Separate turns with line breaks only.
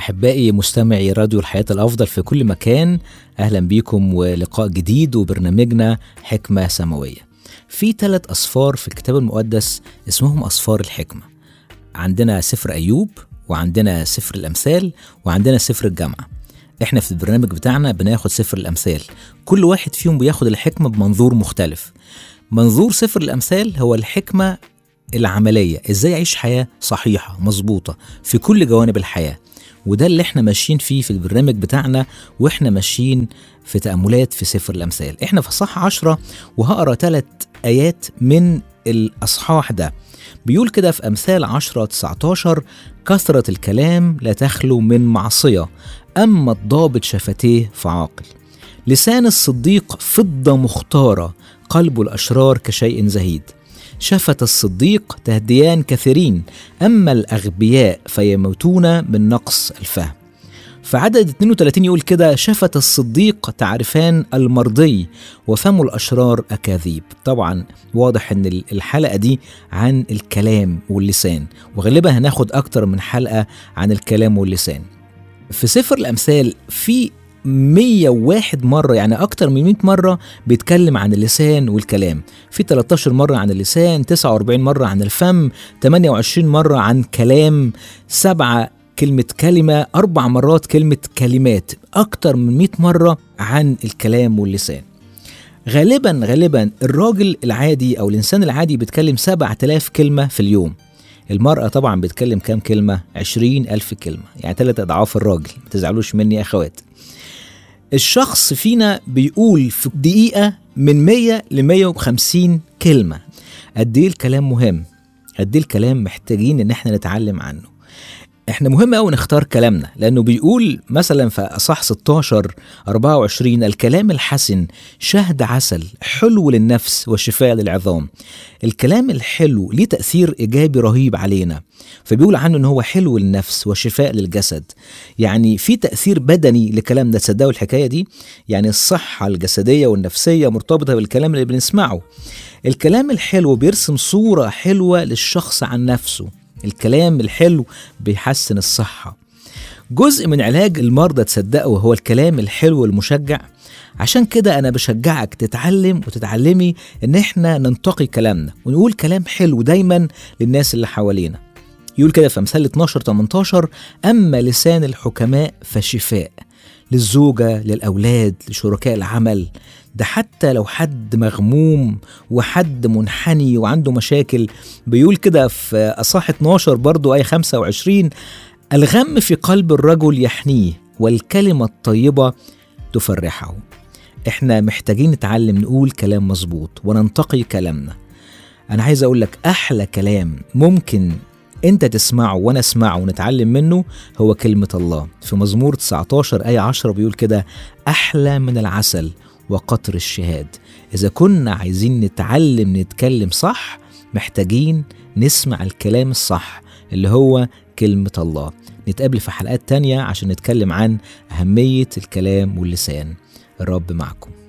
أحبائي مستمعي راديو الحياة الأفضل في كل مكان أهلا بيكم ولقاء جديد وبرنامجنا حكمة سماوية في ثلاث أصفار في الكتاب المقدس اسمهم أصفار الحكمة عندنا سفر أيوب وعندنا سفر الأمثال وعندنا سفر الجامعة احنا في البرنامج بتاعنا بناخد سفر الأمثال كل واحد فيهم بياخد الحكمة بمنظور مختلف منظور سفر الأمثال هو الحكمة العملية ازاي اعيش حياة صحيحة مظبوطة في كل جوانب الحياة وده اللي احنا ماشيين فيه في البرنامج بتاعنا واحنا ماشيين في تأملات في سفر الأمثال احنا في صح عشرة وهقرا ثلاث آيات من الأصحاح ده بيقول كده في أمثال عشرة 19 كثرة الكلام لا تخلو من معصية أما الضابط شفتيه فعاقل لسان الصديق فضة مختارة قلب الأشرار كشيء زهيد شفة الصديق تهديان كثيرين أما الأغبياء فيموتون من نقص الفهم فعدد 32 يقول كده شفة الصديق تعرفان المرضي وفم الأشرار أكاذيب طبعا واضح ان الحلقة دي عن الكلام واللسان وغالبا هناخد أكتر من حلقة عن الكلام واللسان في سفر الأمثال في 101 مرة يعني أكتر من 100 مرة بيتكلم عن اللسان والكلام في 13 مرة عن اللسان 49 مرة عن الفم 28 مرة عن كلام سبعة كلمة كلمة أربع مرات كلمة كلمات أكتر من 100 مرة عن الكلام واللسان غالبا غالبا الراجل العادي أو الإنسان العادي بيتكلم 7000 كلمة في اليوم المرأة طبعا بتكلم كام كلمة؟ 20 ألف كلمة يعني ثلاثة أضعاف الراجل ما تزعلوش مني يا أخوات الشخص فينا بيقول في دقيقة من 100 ل 150 كلمة قد ايه الكلام مهم قد ايه الكلام محتاجين ان احنا نتعلم عنه احنا مهم قوي نختار كلامنا لانه بيقول مثلا في اصح 16 24 الكلام الحسن شهد عسل حلو للنفس وشفاء للعظام الكلام الحلو ليه تاثير ايجابي رهيب علينا فبيقول عنه ان هو حلو للنفس وشفاء للجسد يعني في تاثير بدني لكلامنا تصدقوا الحكايه دي يعني الصحه الجسديه والنفسيه مرتبطه بالكلام اللي بنسمعه الكلام الحلو بيرسم صوره حلوه للشخص عن نفسه الكلام الحلو بيحسن الصحة جزء من علاج المرضى تصدقوا هو الكلام الحلو المشجع عشان كده أنا بشجعك تتعلم وتتعلمي إن إحنا ننتقي كلامنا ونقول كلام حلو دايما للناس اللي حوالينا يقول كده في أمثال 12 18 أما لسان الحكماء فشفاء للزوجة للأولاد لشركاء العمل ده حتى لو حد مغموم وحد منحني وعنده مشاكل بيقول كده في أصح 12 برضو آية 25 الغم في قلب الرجل يحنيه والكلمة الطيبة تفرحه احنا محتاجين نتعلم نقول كلام مظبوط وننتقي كلامنا انا عايز اقول لك احلى كلام ممكن انت تسمعه وانا اسمعه ونتعلم منه هو كلمة الله في مزمور 19 آية 10 بيقول كده أحلى من العسل وقطر الشهاد إذا كنا عايزين نتعلم نتكلم صح محتاجين نسمع الكلام الصح اللي هو كلمة الله نتقابل في حلقات تانية عشان نتكلم عن أهمية الكلام واللسان الرب معكم